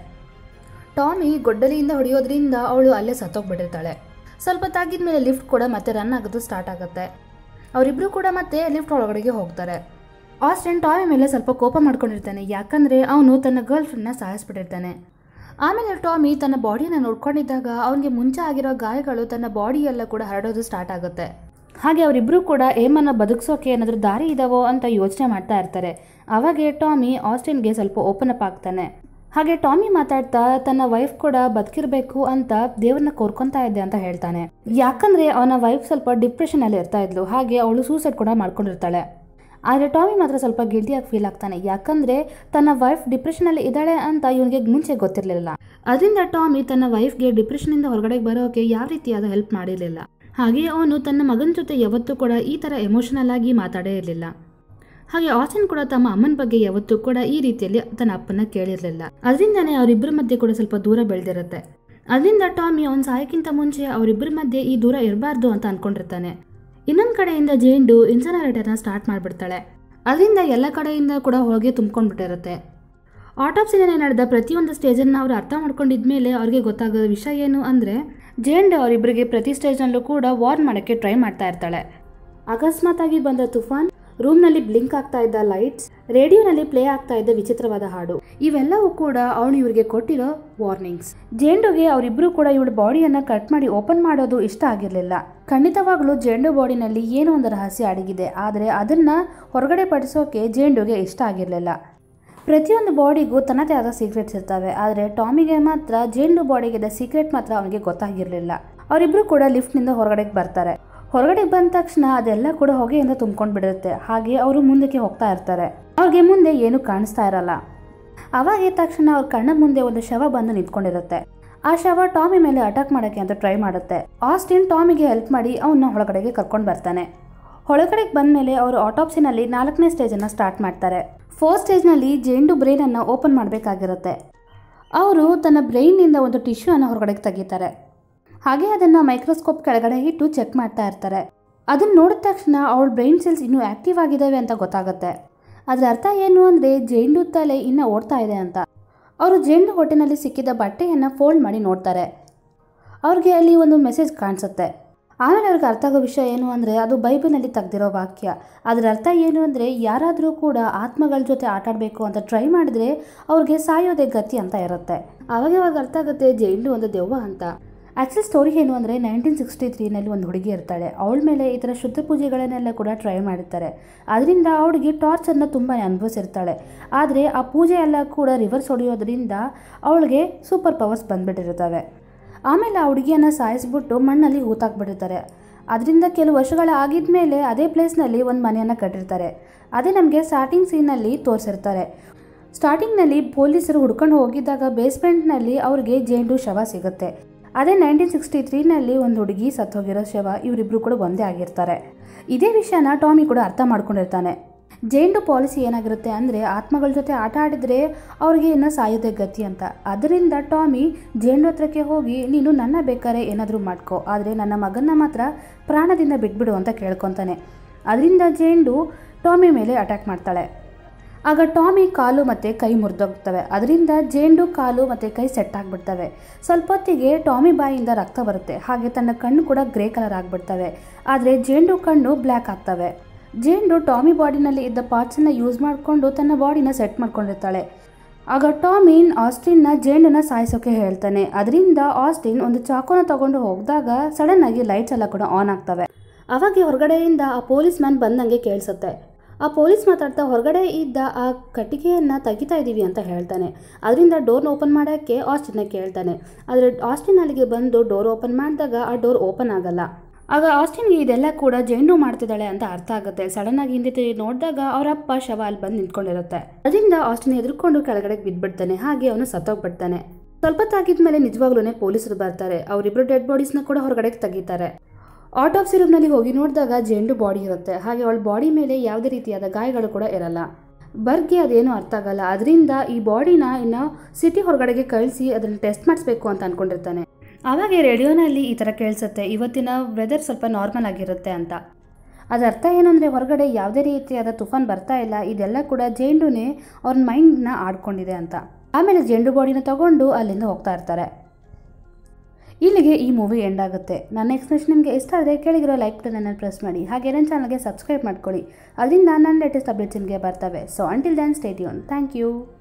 ಟಾಮಿ ಗೊಡ್ಡಲಿಯಿಂದ ಹೊಡೆಯೋದ್ರಿಂದ ಅವಳು ಅಲ್ಲೇ ಸತ್ತೋಗ್ಬಿಟ್ಟಿರ್ತಾಳೆ ಸ್ವಲ್ಪ ತಾಗಿದ ಮೇಲೆ ಲಿಫ್ಟ್ ಕೂಡ ಮತ್ತೆ ರನ್ ಆಗೋದು ಸ್ಟಾರ್ಟ್ ಆಗುತ್ತೆ ಅವರಿಬ್ಬರು ಕೂಡ ಮತ್ತೆ ಲಿಫ್ಟ್ ಒಳಗಡೆಗೆ ಹೋಗ್ತಾರೆ ಆಸ್ಟಿನ್ ಟಾಮಿ ಮೇಲೆ ಸ್ವಲ್ಪ ಕೋಪ ಮಾಡ್ಕೊಂಡಿರ್ತಾನೆ ಯಾಕಂದರೆ ಅವನು ತನ್ನ ಗರ್ಲ್ ಫ್ರೆಂಡ್ನ ಸಾಯಿಸ್ಬಿಟ್ಟಿರ್ತಾನೆ ಆಮೇಲೆ ಟಾಮಿ ತನ್ನ ಬಾಡಿಯನ್ನು ನೋಡ್ಕೊಂಡಿದ್ದಾಗ ಅವನಿಗೆ ಮುಂಚೆ ಆಗಿರೋ ಗಾಯಗಳು ತನ್ನ ಬಾಡಿಯೆಲ್ಲ ಕೂಡ ಹರಡೋದು ಸ್ಟಾರ್ಟ್ ಆಗುತ್ತೆ ಹಾಗೆ ಅವರಿಬ್ಬರು ಕೂಡ ಏಮನ್ನ ಬದುಕಿಸೋಕೆ ಏನಾದರೂ ದಾರಿ ಇದಾವೋ ಅಂತ ಯೋಚನೆ ಮಾಡ್ತಾ ಇರ್ತಾರೆ ಅವಾಗೆ ಟಾಮಿ ಆಸ್ಟಿನ್ಗೆ ಸ್ವಲ್ಪ ಓಪನ್ ಅಪ್ ಆಗ್ತಾನೆ ಹಾಗೆ ಟಾಮಿ ಮಾತಾಡ್ತಾ ತನ್ನ ವೈಫ್ ಕೂಡ ಬದುಕಿರ್ಬೇಕು ಅಂತ ದೇವ್ರನ್ನ ಕೋರ್ಕೊಂತಾ ಇದ್ದೆ ಅಂತ ಹೇಳ್ತಾನೆ ಯಾಕಂದ್ರೆ ಅವನ ವೈಫ್ ಸ್ವಲ್ಪ ಡಿಪ್ರೆಷನ್ ಅಲ್ಲಿ ಇರ್ತಾ ಇದ್ಲು ಹಾಗೆ ಅವಳು ಸೂಸೈಡ್ ಕೂಡ ಮಾಡ್ಕೊಂಡಿರ್ತಾಳೆ ಆದರೆ ಟಾಮಿ ಮಾತ್ರ ಸ್ವಲ್ಪ ಗಿಲ್ಟಿಯಾಗಿ ಫೀಲ್ ಆಗ್ತಾನೆ ಯಾಕಂದ್ರೆ ತನ್ನ ವೈಫ್ ಡಿಪ್ರೆಷನಲ್ಲಿ ಇದ್ದಾಳೆ ಅಂತ ಇವನಿಗೆ ಮುಂಚೆ ಗೊತ್ತಿರಲಿಲ್ಲ ಅದರಿಂದ ಟಾಮಿ ತನ್ನ ವೈಫ್ಗೆ ಡಿಪ್ರೆಷನಿಂದ ಹೊರಗಡೆ ಬರೋಕೆ ಯಾವ ರೀತಿಯಾದ ಹೆಲ್ಪ್ ಮಾಡಿರಲಿಲ್ಲ ಹಾಗೆ ಅವನು ತನ್ನ ಮಗನ ಜೊತೆ ಯಾವತ್ತೂ ಕೂಡ ಈ ಥರ ಎಮೋಷನಲ್ ಆಗಿ ಮಾತಾಡೇ ಇರಲಿಲ್ಲ ಹಾಗೆ ಆಸ್ಟಿನ್ ಕೂಡ ತಮ್ಮ ಅಮ್ಮನ ಬಗ್ಗೆ ಯಾವತ್ತೂ ಕೂಡ ಈ ರೀತಿಯಲ್ಲಿ ತನ್ನ ಅಪ್ಪನ ಕೇಳಿರಲಿಲ್ಲ ಅದರಿಂದನೇ ಅವರಿಬ್ಬರ ಮಧ್ಯೆ ಕೂಡ ಸ್ವಲ್ಪ ದೂರ ಬೆಳೆದಿರುತ್ತೆ ಅದರಿಂದ ಟಾಮಿ ಅವನ ಸಾಯಕ್ಕಿಂತ ಮುಂಚೆ ಅವರಿಬ್ಬರ ಮಧ್ಯೆ ಈ ದೂರ ಇರಬಾರ್ದು ಅಂತ ಅನ್ಕೊಂಡಿರ್ತಾನೆ ಇನ್ನೊಂದು ಕಡೆಯಿಂದ ಜೇಂಡು ಇನ್ಸನರೇಟರ್ನ ಸ್ಟಾರ್ಟ್ ಮಾಡಿಬಿಡ್ತಾಳೆ ಅದರಿಂದ ಎಲ್ಲ ಕಡೆಯಿಂದ ಕೂಡ ಹೊಗೆ ತುಂಬ್ಕೊಂಡ್ಬಿಟ್ಟಿರುತ್ತೆ ಆಟೋಪ್ಸಿನಲ್ಲಿ ನಡೆದ ಪ್ರತಿಯೊಂದು ಸ್ಟೇಜನ್ನು ಅವರು ಅರ್ಥ ಮಾಡ್ಕೊಂಡಿದ್ಮೇಲೆ ಅವ್ರಿಗೆ ಗೊತ್ತಾಗೋ ವಿಷಯ ಏನು ಅಂದರೆ ಜೇಂಡು ಅವರಿಬ್ಬರಿಗೆ ಪ್ರತಿ ಸ್ಟೇಜ್ನಲ್ಲೂ ಕೂಡ ವಾರ್ನ್ ಮಾಡೋಕ್ಕೆ ಟ್ರೈ ಮಾಡ್ತಾ ಇರ್ತಾಳೆ ಅಕಸ್ಮಾತ್ ಆಗಿ ಬಂದ ತುಫಾನ್ ರೂಮ್ನಲ್ಲಿ ಬ್ಲಿಂಕ್ ಆಗ್ತಾ ಇದ್ದ ಲೈಟ್ಸ್ ರೇಡಿಯೋನಲ್ಲಿ ಪ್ಲೇ ಆಗ್ತಾ ಇದ್ದ ವಿಚಿತ್ರವಾದ ಹಾಡು ಇವೆಲ್ಲವೂ ಕೂಡ ಅವಳು ಇವರಿಗೆ ಕೊಟ್ಟಿರೋ ವಾರ್ನಿಂಗ್ಸ್ ಜೇಂಡುಗೆ ಅವರಿಬ್ರು ಕೂಡ ಇವಳ ಬಾಡಿಯನ್ನ ಕಟ್ ಮಾಡಿ ಓಪನ್ ಮಾಡೋದು ಇಷ್ಟ ಆಗಿರಲಿಲ್ಲ ಖಂಡಿತವಾಗ್ಲೂ ಜೇಂಡು ಬಾಡಿನಲ್ಲಿ ಏನೋ ಒಂದು ರಹಸ್ಯ ಅಡಗಿದೆ ಆದರೆ ಅದನ್ನ ಹೊರಗಡೆ ಪಡಿಸೋಕೆ ಜೇಂಡುಗೆ ಇಷ್ಟ ಆಗಿರಲಿಲ್ಲ ಪ್ರತಿಯೊಂದು ಬಾಡಿಗೂ ತನ್ನದೇ ಆದ ಸೀಕ್ರೆಟ್ಸ್ ಇರ್ತವೆ ಆದರೆ ಟಾಮಿಗೆ ಮಾತ್ರ ಜೇಂಡು ಬಾಡಿಗೆ ಸೀಕ್ರೆಟ್ ಮಾತ್ರ ಅವನಿಗೆ ಗೊತ್ತಾಗಿರಲಿಲ್ಲ ಅವರಿಬ್ರು ಕೂಡ ಲಿಫ್ಟ್ನಿಂದ ಹೊರಗಡೆಗೆ ಬರ್ತಾರೆ ಹೊರಗಡೆ ಬಂದ ತಕ್ಷಣ ಅದೆಲ್ಲ ಕೂಡ ಹೊಗೆಯಿಂದ ತುಂಬ್ಕೊಂಡು ಬಿಡುತ್ತೆ ಹಾಗೆ ಅವರು ಮುಂದಕ್ಕೆ ಹೋಗ್ತಾ ಇರ್ತಾರೆ ಅವ್ರಿಗೆ ಮುಂದೆ ಏನು ಕಾಣಿಸ್ತಾ ಇರಲ್ಲ ಅವಾಗ ತಕ್ಷಣ ಅವ್ರ ಕಣ್ಣ ಮುಂದೆ ಒಂದು ಶವ ಬಂದು ನಿಂತ್ಕೊಂಡಿರುತ್ತೆ ಆ ಶವ ಟಾಮಿ ಮೇಲೆ ಅಟ್ಯಾಕ್ ಮಾಡೋಕ್ಕೆ ಅಂತ ಟ್ರೈ ಮಾಡುತ್ತೆ ಆಸ್ಟಿನ್ ಟಾಮಿಗೆ ಹೆಲ್ಪ್ ಮಾಡಿ ಅವನ್ನ ಒಳಗಡೆಗೆ ಕರ್ಕೊಂಡು ಬರ್ತಾನೆ ಒಳಗಡೆಗೆ ಬಂದಮೇಲೆ ಅವರು ಆಟೋಪ್ಸಿನಲ್ಲಿ ನಾಲ್ಕನೇ ಸ್ಟೇಜನ್ನು ಸ್ಟಾರ್ಟ್ ಮಾಡ್ತಾರೆ ಫೋರ್ತ್ ಸ್ಟೇಜ್ನಲ್ಲಿ ಜೇಂಡು ಬ್ರೈನನ್ನು ಓಪನ್ ಮಾಡಬೇಕಾಗಿರುತ್ತೆ ಅವರು ತನ್ನ ಬ್ರೈನ್ನಿಂದ ಒಂದು ಟಿಶ್ಯೂವನ್ನು ಹೊರಗಡೆಗೆ ತೆಗಿತಾರೆ ಹಾಗೆ ಅದನ್ನು ಮೈಕ್ರೋಸ್ಕೋಪ್ ಕೆಳಗಡೆ ಇಟ್ಟು ಚೆಕ್ ಮಾಡ್ತಾ ಇರ್ತಾರೆ ಅದನ್ನು ನೋಡಿದ ತಕ್ಷಣ ಅವಳ ಬ್ರೈನ್ ಸೆಲ್ಸ್ ಇನ್ನೂ ಆ್ಯಕ್ಟಿವ್ ಆಗಿದ್ದಾವೆ ಅಂತ ಗೊತ್ತಾಗುತ್ತೆ ಅದರ ಅರ್ಥ ಏನು ಅಂದರೆ ಜೇಂಡು ತಲೆ ಇನ್ನೂ ಓಡ್ತಾ ಇದೆ ಅಂತ ಅವರು ಜೇಂಡು ಹೊಟ್ಟೆನಲ್ಲಿ ಸಿಕ್ಕಿದ ಬಟ್ಟೆಯನ್ನು ಫೋಲ್ಡ್ ಮಾಡಿ ನೋಡ್ತಾರೆ ಅವ್ರಿಗೆ ಅಲ್ಲಿ ಒಂದು ಮೆಸೇಜ್ ಕಾಣಿಸುತ್ತೆ ಆಮೇಲೆ ಅವ್ರಿಗೆ ಅರ್ಥ ಆಗೋ ವಿಷಯ ಏನು ಅಂದರೆ ಅದು ಬೈಬಲ್ನಲ್ಲಿ ತೆಗ್ದಿರೋ ವಾಕ್ಯ ಅದರ ಅರ್ಥ ಏನು ಅಂದರೆ ಯಾರಾದರೂ ಕೂಡ ಆತ್ಮಗಳ ಜೊತೆ ಆಟ ಆಡಬೇಕು ಅಂತ ಟ್ರೈ ಮಾಡಿದ್ರೆ ಅವ್ರಿಗೆ ಸಾಯೋದೇ ಗತಿ ಅಂತ ಇರುತ್ತೆ ಆವಾಗ ಅವ್ರಿಗೆ ಅರ್ಥ ಆಗುತ್ತೆ ಜೈಲು ಒಂದು ದೆವ್ವ ಅಂತ ಆ್ಯಕ್ಚುಲ್ ಸ್ಟೋರಿ ಏನು ಅಂದರೆ ನೈನ್ಟೀನ್ ಸಿಕ್ಸ್ಟಿ ತ್ರೀನಲ್ಲಿ ಒಂದು ಹುಡುಗಿ ಇರ್ತಾಳೆ ಅವಳ ಮೇಲೆ ಈ ಥರ ಶುದ್ಧ ಪೂಜೆಗಳನ್ನೆಲ್ಲ ಕೂಡ ಟ್ರೈ ಮಾಡಿರ್ತಾರೆ ಅದರಿಂದ ಅವಳಿಗೆ ಟಾರ್ಚನ್ನು ತುಂಬಾ ಅನುಭವಿಸಿರ್ತಾಳೆ ಆದರೆ ಆ ಪೂಜೆ ಎಲ್ಲ ಕೂಡ ರಿವರ್ಸ್ ಹೊಡೆಯೋದ್ರಿಂದ ಅವಳಿಗೆ ಸೂಪರ್ ಪವರ್ಸ್ ಬಂದ್ಬಿಟ್ಟಿರ್ತವೆ ಆಮೇಲೆ ಆ ಹುಡುಗಿಯನ್ನು ಸಾಯಿಸ್ಬಿಟ್ಟು ಮಣ್ಣಲ್ಲಿ ಹೂತಾಕ್ಬಿಟ್ಟಿರ್ತಾರೆ ಅದರಿಂದ ಕೆಲವು ವರ್ಷಗಳ ಆಗಿದ್ಮೇಲೆ ಅದೇ ಪ್ಲೇಸ್ನಲ್ಲಿ ಒಂದು ಮನೆಯನ್ನು ಕಟ್ಟಿರ್ತಾರೆ ಅದೇ ನಮಗೆ ಸ್ಟಾರ್ಟಿಂಗ್ ಸೀನಲ್ಲಿ ತೋರಿಸಿರ್ತಾರೆ ಸ್ಟಾರ್ಟಿಂಗ್ನಲ್ಲಿ ಪೊಲೀಸರು ಹುಡ್ಕೊಂಡು ಹೋಗಿದ್ದಾಗ ಬೇಸ್ಮೆಂಟ್ನಲ್ಲಿ ಅವ್ರಿಗೆ ಜೇಂಡು ಶವ ಸಿಗುತ್ತೆ ಅದೇ ನೈನ್ಟೀನ್ ಸಿಕ್ಸ್ಟಿ ತ್ರೀನಲ್ಲಿ ಒಂದು ಹುಡುಗಿ ಸತ್ತೋಗಿರೋ ಶವ ಇವರಿಬ್ರು ಕೂಡ ಒಂದೇ ಆಗಿರ್ತಾರೆ ಇದೇ ವಿಷಯನ ಟಾಮಿ ಕೂಡ ಅರ್ಥ ಮಾಡ್ಕೊಂಡಿರ್ತಾನೆ ಜೇಂಡು ಪಾಲಿಸಿ ಏನಾಗಿರುತ್ತೆ ಅಂದರೆ ಆತ್ಮಗಳ ಜೊತೆ ಆಟ ಆಡಿದ್ರೆ ಅವ್ರಿಗೆ ಇನ್ನೂ ಸಾಯೋದೇ ಗತಿ ಅಂತ ಅದರಿಂದ ಟಾಮಿ ಜೇಂಡು ಹತ್ರಕ್ಕೆ ಹೋಗಿ ನೀನು ನನ್ನ ಬೇಕಾದ್ರೆ ಏನಾದರೂ ಮಾಡ್ಕೋ ಆದರೆ ನನ್ನ ಮಗನ್ನ ಮಾತ್ರ ಪ್ರಾಣದಿಂದ ಬಿಟ್ಬಿಡು ಅಂತ ಕೇಳ್ಕೊತಾನೆ ಅದರಿಂದ ಜೇಂಡು ಟಾಮಿ ಮೇಲೆ ಅಟ್ಯಾಕ್ ಮಾಡ್ತಾಳೆ ಆಗ ಟಾಮಿ ಕಾಲು ಮತ್ತು ಕೈ ಮುರಿದೋಗ್ತವೆ ಅದರಿಂದ ಜೇಂಡು ಕಾಲು ಮತ್ತು ಕೈ ಸೆಟ್ ಆಗಿಬಿಡ್ತವೆ ಸ್ವಲ್ಪ ಹೊತ್ತಿಗೆ ಟಾಮಿ ಬಾಯಿಯಿಂದ ರಕ್ತ ಬರುತ್ತೆ ಹಾಗೆ ತನ್ನ ಕಣ್ಣು ಕೂಡ ಗ್ರೇ ಕಲರ್ ಆಗಿಬಿಡ್ತವೆ ಆದರೆ ಜೇಂಡು ಕಣ್ಣು ಬ್ಲ್ಯಾಕ್ ಆಗ್ತವೆ ಜೇಂಡು ಟಾಮಿ ಬಾಡಿನಲ್ಲಿ ಇದ್ದ ಪಾರ್ಟ್ಸನ್ನು ಯೂಸ್ ಮಾಡಿಕೊಂಡು ತನ್ನ ಬಾಡಿನ ಸೆಟ್ ಮಾಡ್ಕೊಂಡಿರ್ತಾಳೆ ಆಗ ಟಾಮಿನ್ ಆಸ್ಟಿನ್ನ ಜೇಂಡನ್ನ ಸಾಯಿಸೋಕೆ ಹೇಳ್ತಾನೆ ಅದರಿಂದ ಆಸ್ಟಿನ್ ಒಂದು ಚಾಕುನ ತಗೊಂಡು ಹೋಗಿದಾಗ ಸಡನ್ ಆಗಿ ಲೈಟ್ಸ್ ಎಲ್ಲ ಕೂಡ ಆನ್ ಆಗ್ತವೆ ಅವಾಗ ಹೊರಗಡೆಯಿಂದ ಆ ಪೊಲೀಸ್ ಮ್ಯಾನ್ ಬಂದಂಗೆ ಕೇಳಿಸುತ್ತೆ ಆ ಪೊಲೀಸ್ ಮಾತಾಡ್ತಾ ಹೊರಗಡೆ ಇದ್ದ ಆ ಕಟ್ಟಿಗೆಯನ್ನು ತೆಗಿತಾ ಇದ್ದೀವಿ ಅಂತ ಹೇಳ್ತಾನೆ ಅದರಿಂದ ಡೋರ್ನ ಓಪನ್ ಮಾಡೋಕ್ಕೆ ಆಸ್ಟಿನ್ನ ಕೇಳ್ತಾನೆ ಆದರೆ ಆಸ್ಟಿನ್ ಅಲ್ಲಿಗೆ ಬಂದು ಡೋರ್ ಓಪನ್ ಮಾಡಿದಾಗ ಆ ಡೋರ್ ಓಪನ್ ಆಗಲ್ಲ ಆಗ ಆಸ್ಟಿನ್ಗೆ ಇದೆಲ್ಲ ಕೂಡ ಜೈಂಡು ಮಾಡ್ತಿದ್ದಾಳೆ ಅಂತ ಅರ್ಥ ಆಗುತ್ತೆ ಸಡನ್ ಆಗಿ ಹಿಂದೆ ತಿರುಗಿ ನೋಡಿದಾಗ ಅವರ ಅಪ್ಪ ಶವ ಅಲ್ಲಿ ಬಂದು ನಿಂತ್ಕೊಂಡಿರುತ್ತೆ ಅದರಿಂದ ಆಸ್ಟಿನ್ ಎದುರ್ಕೊಂಡು ಕೆಳಗಡೆ ಬಿದ್ದ್ಬಿಡ್ತಾನೆ ಹಾಗೆ ಅವನು ಸತ್ತೋಗ್ಬಿಡ್ತಾನೆ ಸ್ವಲ್ಪ ತಾಗಿದ್ಮೇಲೆ ನಿಜವಾಗ್ಲೂ ಪೊಲೀಸರು ಬರ್ತಾರೆ ಅವರಿಬ್ರು ಡೆಡ್ ಬಾಡೀಸ್ನ ಕೂಡ ಹೊರಗಡೆ ತೆಗಿತಾರೆ ಆಟೋಪ್ಸಿ ರೂಮ್ನಲ್ಲಿ ಹೋಗಿ ನೋಡಿದಾಗ ಜೆಂಡು ಬಾಡಿ ಇರುತ್ತೆ ಹಾಗೆ ಅವಳ ಬಾಡಿ ಮೇಲೆ ಯಾವುದೇ ರೀತಿಯಾದ ಗಾಯಗಳು ಕೂಡ ಇರಲ್ಲ ಬರ್ಗೆ ಅದೇನು ಅರ್ಥ ಆಗಲ್ಲ ಅದರಿಂದ ಈ ಬಾಡಿನ ಇನ್ನು ಸಿಟಿ ಹೊರಗಡೆಗೆ ಕಳಿಸಿ ಅದನ್ನು ಟೆಸ್ಟ್ ಮಾಡಿಸ್ಬೇಕು ಅಂತ ಅಂದ್ಕೊಂಡಿರ್ತಾನೆ ಆವಾಗ ರೇಡಿಯೋನಲ್ಲಿ ಈ ಥರ ಕೇಳಿಸುತ್ತೆ ಇವತ್ತಿನ ವೆದರ್ ಸ್ವಲ್ಪ ನಾರ್ಮಲ್ ಆಗಿರುತ್ತೆ ಅಂತ ಅದರ ಅರ್ಥ ಏನು ಅಂದರೆ ಹೊರಗಡೆ ಯಾವುದೇ ರೀತಿಯಾದ ತುಫಾನ್ ಬರ್ತಾ ಇಲ್ಲ ಇದೆಲ್ಲ ಕೂಡ ಜೇಂಡುನೇ ಅವ್ರ ಮೈಂಡ್ನ ಆಡ್ಕೊಂಡಿದೆ ಅಂತ ಆಮೇಲೆ ಜೇಂಡು ಬಾಡಿನ ತಗೊಂಡು ಅಲ್ಲಿಂದ ಹೋಗ್ತಾ ಇರ್ತಾರೆ ಇಲ್ಲಿಗೆ ಈ ಮೂವಿ ಎಂಡ್ ಆಗುತ್ತೆ ನನ್ನ ಎಕ್ಸ್ಪ್ರೆಷನ್ ನಿಮಗೆ ಇಷ್ಟ ಆದರೆ ಕೆಳಗಿರೋ ಲೈಕ್ ಬಟನನ್ನು ಪ್ರೆಸ್ ಮಾಡಿ ಹಾಗೆ ನನ್ನ ಚಾನಲ್ಗೆ ಸಬ್ಸ್ಕ್ರೈಬ್ ಮಾಡ್ಕೊಳ್ಳಿ ಅದರಿಂದ ನನ್ನ ಲೇಟೆಸ್ಟ್ ಅಪ್ಡೇಟ್ಸ್ ನಿಮಗೆ ಬರ್ತವೆ so until then stay tuned thank you